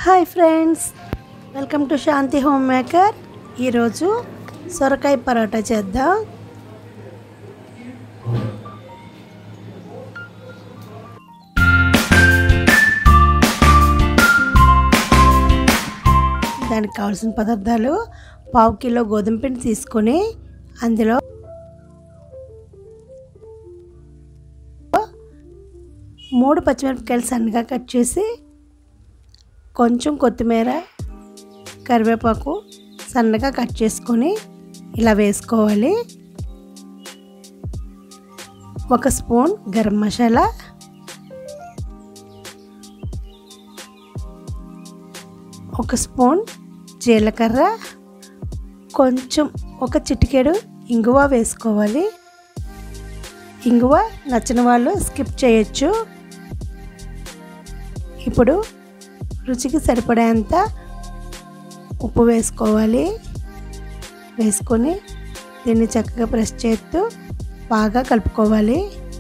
hi friends welcome to Shanti home maker ఈరోజు సొరకాయ పరోటా చేద్దాం దానికి కావాల్సిన పదార్థాలు పావు కిలో గోధుమ పిండి తీసుకొని అందులో మూడు పచ్చిమిరపకాయలు సన్నగా కట్ చేసి కొంచెం కొత్తిమీర కరివేపాకు సన్నగా కట్ చేసుకొని ఇలా వేసుకోవాలి ఒక స్పూన్ గరం మసాలా ఒక స్పూన్ జీలకర్ర కొంచెం ఒక చిటికెడు ఇంగువ వేసుకోవాలి ఇంగువ నచ్చిన వాళ్ళు స్కిప్ చేయొచ్చు ఇప్పుడు రుచికి సరిపడేంత ఉప్పు వేసుకోవాలి వేసుకొని దీన్ని చక్కగా ప్రెస్ చేస్తూ బాగా కలుపుకోవాలి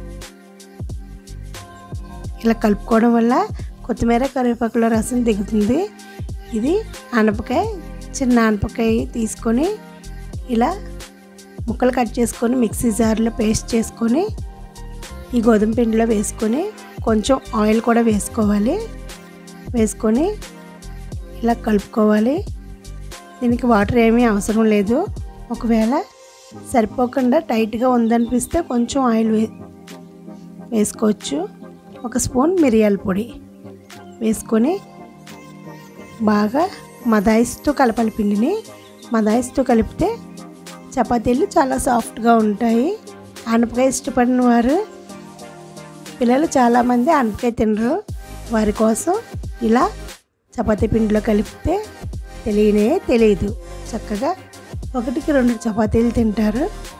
ఇలా కలుపుకోవడం వల్ల కొత్తిమీర కరివేపాకులో రసం దిగుతుంది ఇది ఆనపకాయ చిన్న ఆనపకాయ తీసుకొని ఇలా ముక్కలు కట్ చేసుకొని మిక్సీ జార్లో పేస్ట్ చేసుకొని ఈ గోధుమ పిండిలో వేసుకొని కొంచెం ఆయిల్ కూడా వేసుకోవాలి వేసుకొని ఇలా కలుపుకోవాలి దీనికి వాటర్ ఏమీ అవసరం లేదు ఒకవేళ సరిపోకుండా టైట్గా ఉందనిపిస్తే కొంచెం ఆయిల్ వే వేసుకోవచ్చు ఒక స్పూన్ మిరియాల పొడి వేసుకొని బాగా మదాయిస్తూ కలపాలి పిండిని మదాయిస్తూ కలిపితే చపాతీలు చాలా సాఫ్ట్గా ఉంటాయి ఆనపకాయ ఇష్టపడిన వారు పిల్లలు చాలామంది ఆనపకాయ తినరు వారి కోసం ఇలా చపాతీ పిండిలో కలిపితే తెలియనే తెలియదు చక్కగా ఒకటికి రెండు చపాతీలు తింటారు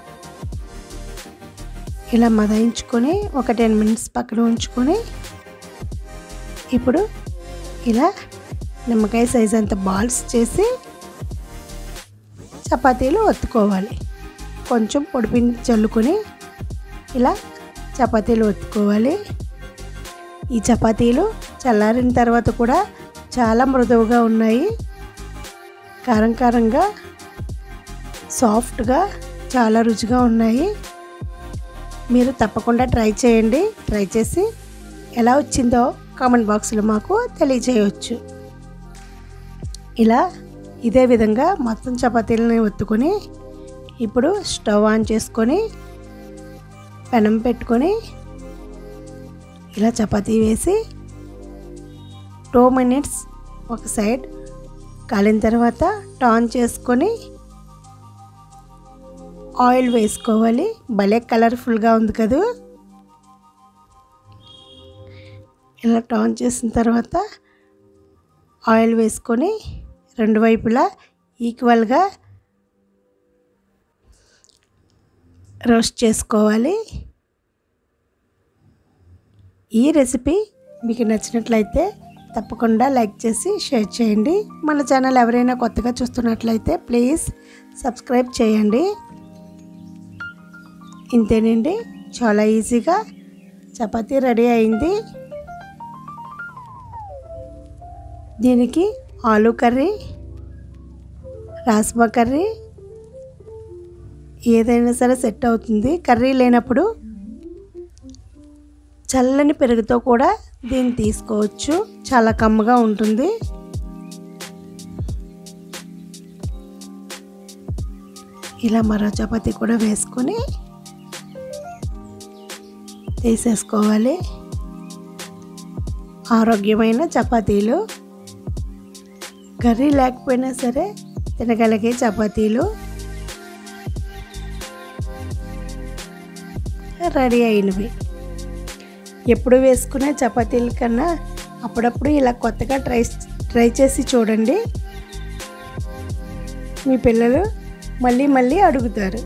ఇలా మదాయించుకొని ఒక టెన్ మినిట్స్ పక్కన ఉంచుకొని ఇప్పుడు ఇలా నిమ్మకాయ సైజ్ అంత బాల్స్ చేసి చపాతీలు ఒత్తుకోవాలి కొంచెం పొడిపిండి చల్లుకొని ఇలా చపాతీలు ఒత్తుకోవాలి ఈ చపాతీలు చల్లారిన తర్వాత కూడా చాలా మృదువుగా ఉన్నాయి కారం కారంగా సాఫ్ట్గా చాలా రుచిగా ఉన్నాయి మీరు తప్పకుండా ట్రై చేయండి ట్రై చేసి ఎలా వచ్చిందో కామెంట్ బాక్స్లో మాకు తెలియజేయవచ్చు ఇలా ఇదే విధంగా మొత్తం చపాతీలని ఒత్తుకొని ఇప్పుడు స్టవ్ ఆన్ చేసుకొని పెనం పెట్టుకొని ఇలా చపాతీ వేసి టూ మినిట్స్ ఒక సైడ్ కాలిన తర్వాత టర్న్ చేసుకొని ఆయిల్ వేసుకోవాలి భలే కలర్ఫుల్గా ఉంది కదా ఇలా టర్న్ చేసిన తర్వాత ఆయిల్ వేసుకొని రెండు వైపులా ఈక్వల్గా రోస్ట్ చేసుకోవాలి ఈ రెసిపీ మీకు నచ్చినట్లయితే తప్పకుండా లైక్ చేసి షేర్ చేయండి మన ఛానల్ ఎవరైనా కొత్తగా చూస్తున్నట్లయితే ప్లీజ్ సబ్స్క్రైబ్ చేయండి ఇంతేనండి చాలా ఈజీగా చపాతీ రెడీ అయింది దీనికి ఆలు కర్రీ రాస్మా కర్రీ ఏదైనా సరే సెట్ అవుతుంది కర్రీ లేనప్పుడు చల్లని పెరుగుతో కూడా దీన్ని తీసుకోవచ్చు చాలా కమ్మగా ఉంటుంది ఇలా మరో చపాతీ కూడా వేసుకొని తీసేసుకోవాలి ఆరోగ్యమైన చపాతీలు కర్రీ లేకపోయినా సరే తినగలిగే చపాతీలు రెడీ అయినవి ఎప్పుడు వేసుకునే చపాతీల కన్నా అప్పుడప్పుడు ఇలా కొత్తగా ట్రై ట్రై చేసి చూడండి మీ పిల్లలు మళ్ళీ మళ్ళీ అడుగుతారు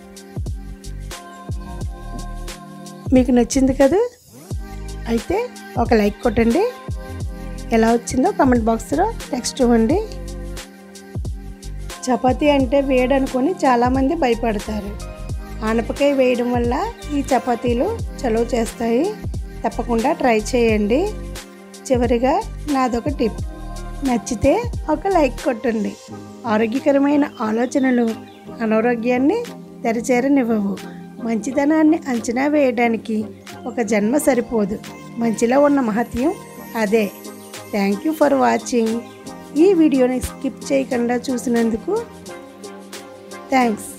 మీకు నచ్చింది కదా అయితే ఒక లైక్ కొట్టండి ఎలా వచ్చిందో కామెంట్ బాక్స్లో టెక్స్ట్ ఇవ్వండి చపాతీ అంటే వేడనుకొని చాలామంది భయపడతారు ఆనపకాయ వేయడం వల్ల ఈ చపాతీలు చలువ చేస్తాయి తప్పకుండా ట్రై చేయండి చివరిగా నాదొక టిప్ నచ్చితే ఒక లైక్ కొట్టండి ఆరోగ్యకరమైన ఆలోచనలు అనారోగ్యాన్ని తెరచేరనివ్వవు మంచితనాన్ని అంచనా వేయడానికి ఒక జన్మ సరిపోదు మంచిలో ఉన్న మహత్యం అదే థ్యాంక్ యూ ఫర్ వాచింగ్ ఈ వీడియోని స్కిప్ చేయకుండా చూసినందుకు థ్యాంక్స్